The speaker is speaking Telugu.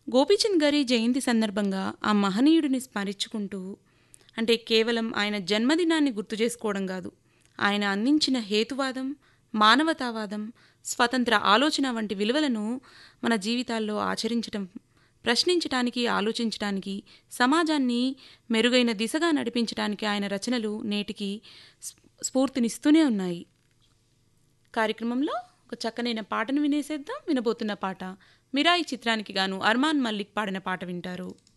గోపీచంద్ గారి జయంతి సందర్భంగా ఆ మహనీయుడిని స్మరించుకుంటూ అంటే కేవలం ఆయన జన్మదినాన్ని గుర్తు చేసుకోవడం కాదు ఆయన అందించిన హేతువాదం మానవతావాదం స్వతంత్ర ఆలోచన వంటి విలువలను మన జీవితాల్లో ఆచరించడం ప్రశ్నించటానికి ఆలోచించటానికి సమాజాన్ని మెరుగైన దిశగా నడిపించడానికి ఆయన రచనలు నేటికి స్ఫూర్తినిస్తూనే ఉన్నాయి కార్యక్రమంలో ఒక చక్కనైన పాటను వినేసేద్దాం వినబోతున్న పాట మిరాయి చిత్రానికి గాను అర్మాన్ మల్లిక్ పాడిన పాట వింటారు